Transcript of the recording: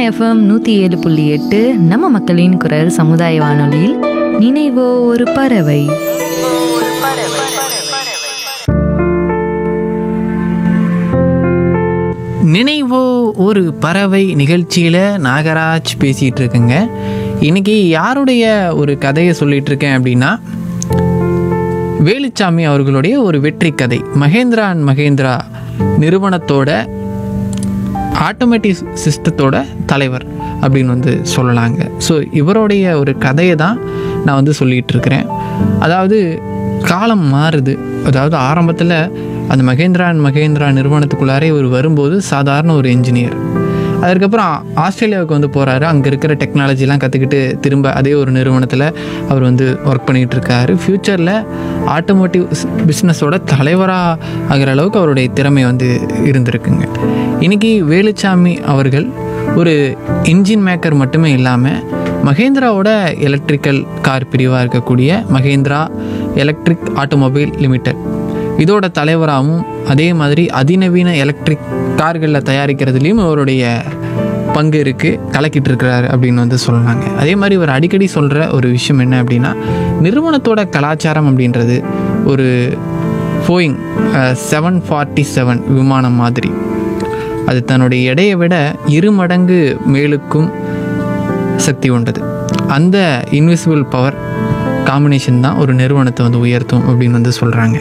FM நூற்றி ஏழு புள்ளி எட்டு நம்ம மக்களின் குரல் சமுதாய வானொலியில் நினைவோ ஒரு பறவை நினைவோ ஒரு பறவை நிகழ்ச்சியில் நாகராஜ் பேசிகிட்டு இருக்குங்க இன்னைக்கு யாருடைய ஒரு கதையை சொல்லிட்டு இருக்கேன் அப்படின்னா வேலுச்சாமி அவர்களுடைய ஒரு வெற்றி கதை மகேந்திரா அண்ட் மகேந்திரா நிறுவனத்தோட ஆட்டோமேட்டிக் சிஸ்டத்தோட தலைவர் அப்படின்னு வந்து சொல்லலாங்க ஸோ இவருடைய ஒரு கதையை தான் நான் வந்து சொல்லிகிட்டு இருக்கிறேன் அதாவது காலம் மாறுது அதாவது ஆரம்பத்தில் அந்த மகேந்திரா அண்ட் மகேந்திரா நிறுவனத்துக்குள்ளாரே இவர் வரும்போது சாதாரண ஒரு இன்ஜினியர் அதுக்கப்புறம் ஆஸ்திரேலியாவுக்கு வந்து போகிறாரு அங்கே இருக்கிற டெக்னாலஜிலாம் கற்றுக்கிட்டு திரும்ப அதே ஒரு நிறுவனத்தில் அவர் வந்து ஒர்க் பண்ணிகிட்டு இருக்காரு ஃப்யூச்சரில் ஆட்டோமோட்டிவ் பிஸ்னஸோட தலைவராக ஆகிற அளவுக்கு அவருடைய திறமை வந்து இருந்திருக்குங்க இன்றைக்கி வேலுச்சாமி அவர்கள் ஒரு இன்ஜின் மேக்கர் மட்டுமே இல்லாமல் மகேந்திராவோட எலக்ட்ரிக்கல் கார் பிரிவாக இருக்கக்கூடிய மகேந்திரா எலக்ட்ரிக் ஆட்டோமொபைல் லிமிடெட் இதோட தலைவராகவும் அதே மாதிரி அதிநவீன எலக்ட்ரிக் கார்களில் தயாரிக்கிறதுலேயும் அவருடைய பங்கு இருக்குது கலக்கிட்டு இருக்கிறாரு அப்படின்னு வந்து சொல்லலாங்க அதே மாதிரி இவர் அடிக்கடி சொல்கிற ஒரு விஷயம் என்ன அப்படின்னா நிறுவனத்தோட கலாச்சாரம் அப்படின்றது ஒரு போயிங் செவன் ஃபார்ட்டி செவன் விமானம் மாதிரி அது தன்னுடைய எடையை விட இரு மடங்கு மேலுக்கும் சக்தி கொண்டது அந்த இன்விசிபிள் பவர் காம்பினேஷன் தான் ஒரு நிறுவனத்தை வந்து உயர்த்தும் அப்படின்னு வந்து சொல்கிறாங்க